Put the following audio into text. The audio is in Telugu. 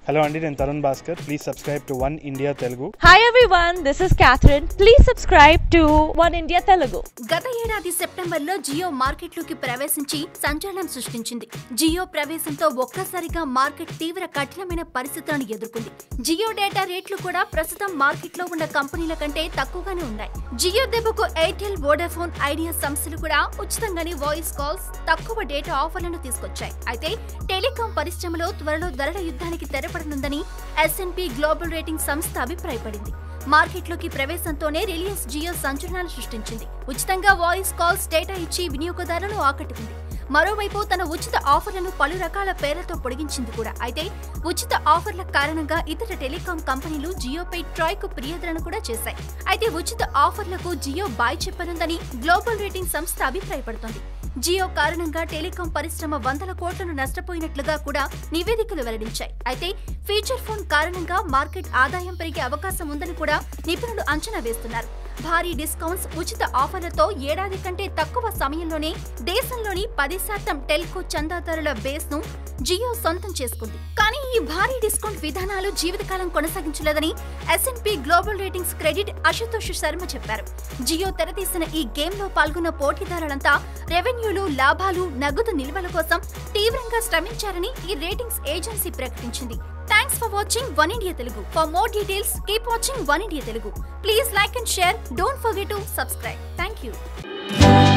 హలో అండి నేను Tarun Bhaskar please subscribe to One India Telugu Hi everyone, this is Catherine. Please subscribe to One India Telugu. గత ఏడాది సెప్టెంబర్లో జియో మార్కెట్లోకి ప్రవేశించి సంచలనం సృష్టించింది జియో ప్రవేశంతో ఒక్కసారిగా మార్కెట్ తీవ్ర కఠినమైన పరిస్థితులను ఎదుర్కొంది జియో డేటా రేట్లు కూడా ప్రస్తుతం మార్కెట్లో ఉన్న కంపెనీల కంటే తక్కువగానే ఉన్నాయి జియో దెబ్బకు ఎయిర్టెల్ వోడాఫోన్ ఐడియా సంస్థలు కూడా ఉచితంగానే వాయిస్ కాల్స్ తక్కువ డేటా ఆఫర్లను తీసుకొచ్చాయి అయితే టెలికాం పరిశ్రమలో త్వరలో ధరల యుద్ధానికి తెరపడనుందని ఎస్ఎన్పి గ్లోబల్ రేటింగ్ సంస్థ అభిప్రాయపడింది మార్కెట్లోకి ప్రవేశంతోనే రిలయన్స్ జియో సంచలనాలు సృష్టించింది ఉచితంగా వాయిస్ కాల్స్ డేటా ఇచ్చి వినియోగదారులను ఆకట్టుకుంది మరోవైపు తన ఉచిత ఆఫర్లను పలు రకాల పేర్లతో పొడిగించింది కూడా అయితే ఉచిత ఆఫర్ల కారణంగా ఇతర టెలికాం కంపెనీలు జియోపై ట్రాయ్ కు ఫిర్యాదులను కూడా చేశాయి అయితే ఉచిత ఆఫర్లకు జియో బాయ్ చెప్పనుందని గ్లోబల్ రేటింగ్ సంస్థ అభిప్రాయపడుతోంది జియో కారణంగా టెలికాం పరిశ్రమ వందల కోట్లను నష్టపోయినట్లుగా కూడా నివేదికలు వెల్లడించాయి అయితే ఫీచర్ ఫోన్ కారణంగా మార్కెట్ ఆదాయం పెరిగే అవకాశం ఉందని కూడా నిపుణులు అంచనా వేస్తున్నారు భారీ డిస్కౌంట్స్ ఉచిత ఆఫర్లతో ఏడాది కంటే తక్కువ సమయంలోనే దేశంలోని పది శాతం టెల్కో చందాదారుల బేస్ ను జియో సొంతం చేసుకుంది కానీ ఈ భారీ డిస్కౌంట్ విధానాలు జీవితకాలం కొనసాగించలేదని S and P global ratings credit Ashutosh Sharma చెప్పారు జియో తెరతీసిన ఈ గేమ్ లో పాల్గొన్న పోటీదారులంతా రెవెన్యూలు లాభాలు నగదు నిల్వల కోసం తీవ్రంగా శ్రమించారని ఈ రేటింగ్స్ ఏజెన్సీ ప్రకటించింది thanks for watching One India Telugu for more details keep watching One India Telugu please like and share don't forget to subscribe thank you